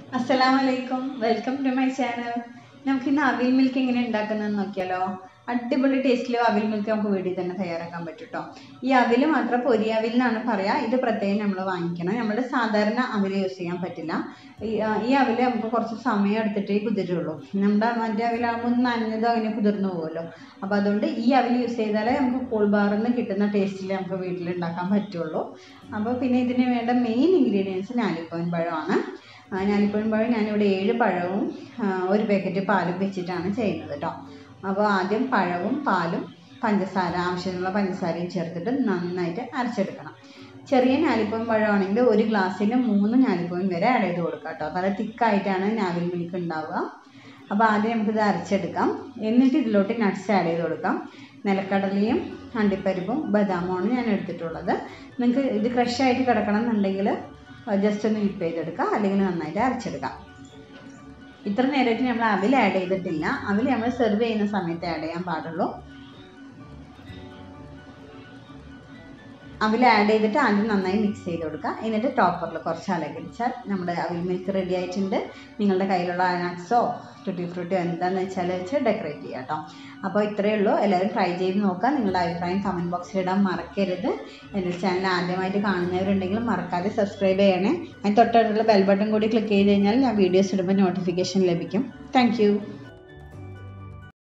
അസ്സലാമലൈക്കും welcome to my channel നമുക്ക് ഇന്ന് അവിൽ മിൽക്ക് എങ്ങനെ ഉണ്ടാക്കുന്നതെന്ന് നോക്കിയാലോ അടിപൊളി ടേസ്റ്റിലും അവിൽ മിൽക്ക് നമുക്ക് വീട്ടിൽ തന്നെ തയ്യാറാക്കാൻ പറ്റും കേട്ടോ ഈ അവിൽ മാത്രം പൊരി അവിൽ എന്നാണ് പറയുക ഇത് പ്രത്യേകം നമ്മൾ വാങ്ങിക്കണം നമ്മുടെ സാധാരണ അവിൽ യൂസ് ചെയ്യാൻ പറ്റില്ല ഈ ആ, ഈ അവിൽ നമുക്ക് കുറച്ച് സമയം എടുത്തിട്ടേ കുതിരുള്ളൂ നമ്മുടെ മറ്റേ അവിലാകുമ്പോൾ ഒന്ന് നനഞ്ഞതോ അങ്ങനെ കുതിർന്നു പോകുമല്ലോ അപ്പോൾ അതുകൊണ്ട് ഈ അവിൽ യൂസ് ചെയ്താലേ നമുക്ക് കൂൾ ബാറിൽ നിന്ന് കിട്ടുന്ന ടേസ്റ്റിൽ നമുക്ക് വീട്ടിൽ ഉണ്ടാക്കാൻ പറ്റുള്ളൂ അപ്പോൾ പിന്നെ ഇതിന് വേണ്ട മെയിൻ ഇൻഗ്രീഡിയൻസ് ഞാലിപ്പൂവൻ പഴമാണ് ആ, ഞാലിപ്പൂവൻ പഴം ഞാനിവിടെ ഏഴ് പഴവും ആ, ഒരു പാക്കറ്റ് പാലും വെച്ചിട്ടാണ് ചെയ്യുന്നത് കേട്ടോ അപ്പോൾ ആദ്യം പഴവും പാലും പഞ്ചസാര ആവശ്യത്തിനുള്ള പഞ്ചസാരയും ചേർത്തിട്ട് നന്നായിട്ട് അരച്ചെടുക്കണം ചെറിയ ഞാലിപ്പൂവൻ പഴമാണെങ്കിൽ ഒരു ഗ്ലാസ്സിൽ മൂന്ന് ഞാലിപ്പൂവൻ വരെ ആഡ് ചെയ്ത് കൊടുക്കാം കേട്ടോ നല്ല തിക്കായിട്ടാണ് ഞാവിൽ മിൽക്ക് ഉണ്ടാവുക അപ്പോൾ ആദ്യം നമുക്കിത് അരച്ചെടുക്കാം എന്നിട്ട് ഇതിലോട്ട് നട്ട്സ് ആഡ് ചെയ്ത് കൊടുക്കാം നിലക്കടലയും അണ്ടിപ്പരിപ്പും ബദാമുമാണ് ഞാൻ എടുത്തിട്ടുള്ളത് നിങ്ങൾക്ക് ഇത് ക്രഷായിട്ട് കിടക്കണം എന്നുണ്ടെങ്കിൽ ജസ്റ്റ് ഒന്ന് വിപ്പ് ചെയ്തെടുക്കുക അല്ലെങ്കിൽ നന്നായിട്ട് അരച്ചെടുക്കാം ഇത്ര നേരമായിട്ട് നമ്മൾ അവിൽ ആഡ് ചെയ്തിട്ടില്ല അവിൽ നമ്മൾ സെർവ് ചെയ്യുന്ന സമയത്ത് ആഡ് ചെയ്യാൻ പാടുള്ളൂ അവിൽ ആഡ് ചെയ്തിട്ട് ആദ്യം നന്നായി മിക്സ് ചെയ്ത് കൊടുക്കുക എന്നിട്ട് ടോപ്പറിൽ കുറച്ച് അലകരിച്ചാൽ നമ്മുടെ അവിൽ മിൽക്ക് റെഡി ആയിട്ടുണ്ട് നിങ്ങളുടെ കയ്യിലുള്ള നട്ട്സോ ട്യൂട്ടി ഫ്രൂട്ടിയോ എന്താണെന്ന് വെച്ചാൽ വെച്ച് ഡെക്കറേറ്റ് ചെയ്യാം കേട്ടോ അപ്പോൾ ഇത്രയേ ഉള്ളൂ എല്ലാവരും ട്രൈ ചെയ്ത് നോക്കുക നിങ്ങളുടെ അഭിപ്രായം കമൻറ്റ് ബോക്സിൽ ഇടാൻ മറക്കരുത് എൻ്റെ ചാനൽ ആദ്യമായിട്ട് കാണുന്നവരുണ്ടെങ്കിൽ മറക്കാതെ സബ്സ്ക്രൈബ് ചെയ്യണേ അതിന് തൊട്ടടുത്തുള്ള ബെൽ ബട്ടൺ കൂടി ക്ലിക്ക് ചെയ്ത് കഴിഞ്ഞാൽ ഞാൻ വീഡിയോസ് ഇടുമ്പോൾ നോട്ടിഫിക്കേഷൻ ലഭിക്കും താങ്ക്